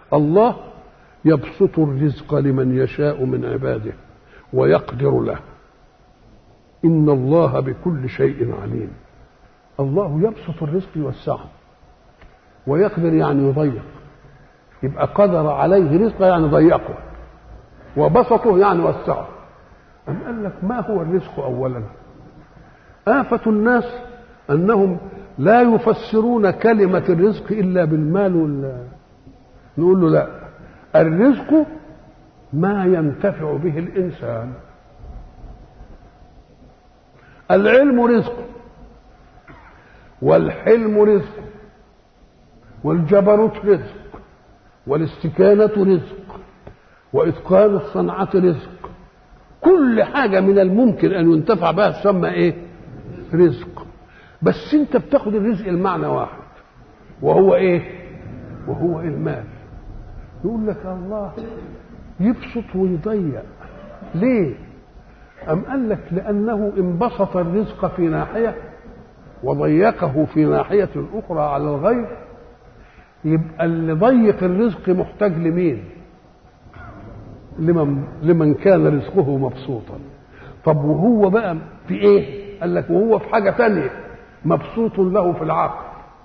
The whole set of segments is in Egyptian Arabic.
الله يبسط الرزق لمن يشاء من عباده ويقدر له إن الله بكل شيء عليم الله يبسط الرزق يوسعه ويقدر يعني يضيق يبقى قدر عليه رزقه يعني ضيقه وبسطه يعني وسعه أم قال لك ما هو الرزق أولا آفة الناس أنهم لا يفسرون كلمة الرزق إلا بالمال وال... نقول له لا الرزق ما ينتفع به الإنسان العلم رزق والحلم رزق والجبروت رزق والاستكانة رزق وإتقان الصنعة رزق كل حاجة من الممكن أن ينتفع بها تسمى إيه؟ رزق بس أنت بتاخد الرزق المعنى واحد وهو إيه؟ وهو المال يقول لك الله يبسط ويضيق ليه؟ أم قال لك لأنه انبسط الرزق في ناحية وضيقه في ناحية أخرى على الغير يبقى اللي ضيق الرزق محتاج لمين؟ لمن لمن كان رزقه مبسوطا طب وهو بقى في ايه؟ قال لك وهو في حاجة تانية مبسوط له في العقل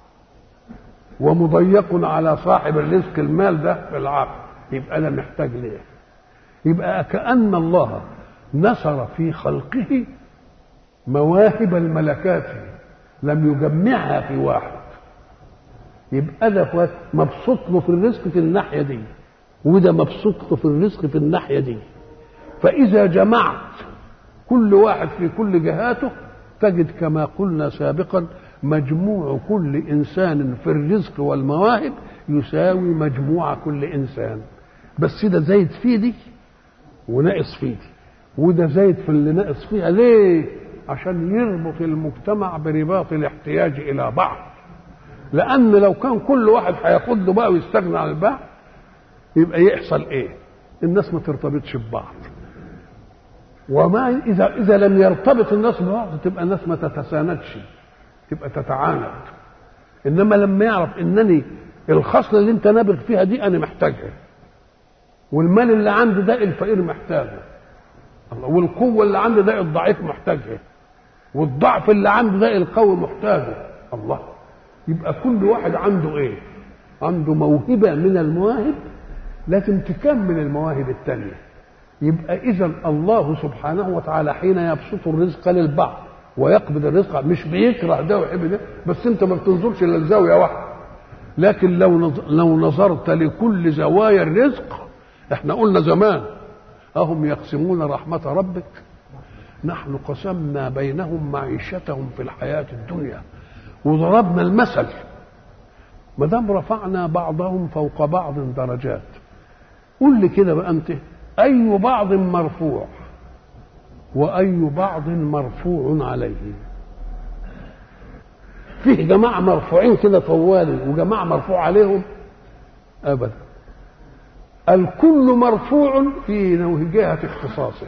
ومضيق على صاحب الرزق المال ده في العقل يبقى انا محتاج ليه؟ يبقى كأن الله نصر في خلقه مواهب الملكات لم يجمعها في واحد يبقى ده مبسوط له في الرزق في الناحيه دي وده مبسوط له في الرزق في الناحيه دي فاذا جمعت كل واحد في كل جهاته تجد كما قلنا سابقا مجموع كل انسان في الرزق والمواهب يساوي مجموع كل انسان بس ده زايد في دي وناقص في دي وده زايد في اللي ناقص فيها ليه عشان يربط المجتمع برباط الاحتياج الى بعض لان لو كان كل واحد هياخد له بقى ويستغنى عن البعض يبقى يحصل ايه الناس ما ترتبطش ببعض وما اذا اذا لم يرتبط الناس ببعض تبقى الناس ما تتساندش تبقى تتعاند انما لما يعرف انني الخصله اللي انت نابغ فيها دي انا محتاجها والمال اللي عندي ده الفقير محتاجه الله والقوه اللي عندي ده الضعيف محتاجها والضعف اللي عندي ده القوي محتاجه الله يبقى كل واحد عنده ايه عنده موهبه من المواهب لازم تكمل المواهب التانية يبقى اذا الله سبحانه وتعالى حين يبسط الرزق للبعض ويقبض الرزق مش بيكره ده ويحب ده بس انت ما بتنظرش الا لزاويه واحده لكن لو لو نظرت لكل زوايا الرزق احنا قلنا زمان اهم يقسمون رحمه ربك نحن قسمنا بينهم معيشتهم في الحياه الدنيا وضربنا المثل ما دام رفعنا بعضهم فوق بعض درجات قل لي كده بقى انت اي بعض مرفوع واي بعض مرفوع عليه فيه جماعه مرفوعين كده طوال وجماعه مرفوع عليهم ابدا الكل مرفوع في جهه اختصاصه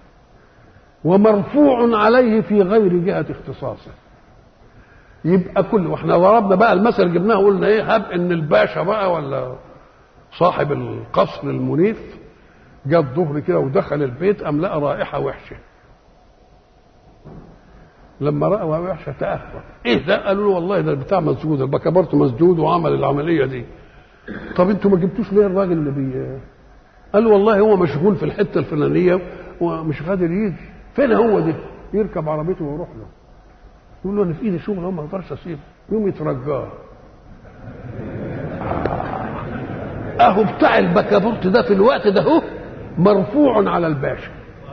ومرفوع عليه في غير جهه اختصاصه يبقى كل واحنا ضربنا بقى المثل جبناه قلنا ايه هب ان الباشا بقى ولا صاحب القصر المنيف جاء الظهر كده ودخل البيت قام لقى رائحه وحشه لما راى وحشه تاثر ايه ده قالوا له والله ده البتاع مسجود البكابورت مسجود وعمل العمليه دي طب انتوا ما جبتوش ليه الراجل اللي بي قال والله هو مشغول في الحته الفلانيه ومش قادر يجي فين هو ده يركب عربيته ويروح له يقول له انا في ايدي شغل ما اقدرش اسيبه يوم يترجاه اهو بتاع البكابورت ده في الوقت ده هو مرفوع على الباشا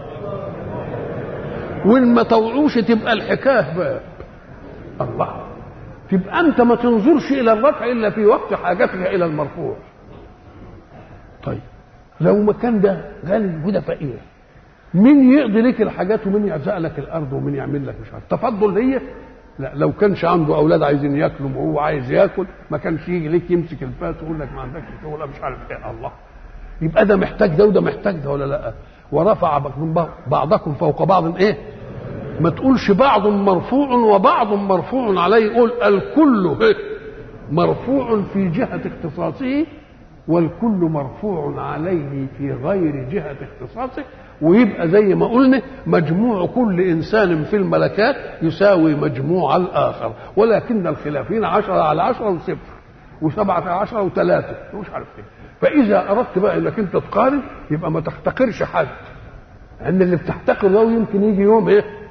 وان ما طوعوش تبقى الحكايه بقى الله تبقى انت ما تنظرش الى الرفع الا في وقت حاجتك الى المرفوع طيب لو ما كان ده غني وده فقير مين يقضي لك الحاجات ومين يعزق لك الارض ومين يعمل لك مش عارف تفضل هي لا لو كانش عنده اولاد عايزين ياكلوا وهو عايز ياكل ما كانش يجي ليك يمسك الفاس ويقول لك ما عندكش شغل مش عارف ايه الله يبقى ده محتاج ده وده محتاج ده ولا لا ورفع بعضكم فوق بعض ايه ما تقولش بعض مرفوع وبعض مرفوع عليه قول الكل إيه؟ مرفوع في جهة اختصاصه والكل مرفوع عليه في غير جهة اختصاصه ويبقى زي ما قلنا مجموع كل إنسان في الملكات يساوي مجموع الآخر ولكن الخلافين عشرة على عشرة وصفر وسبعة على عشرة وثلاثة مش عارف ايه فإذا أردت بقى إنك أنت تقارن يبقى ما تحتقرش حد لأن اللي بتحتقر ده يمكن يجي يوم إيه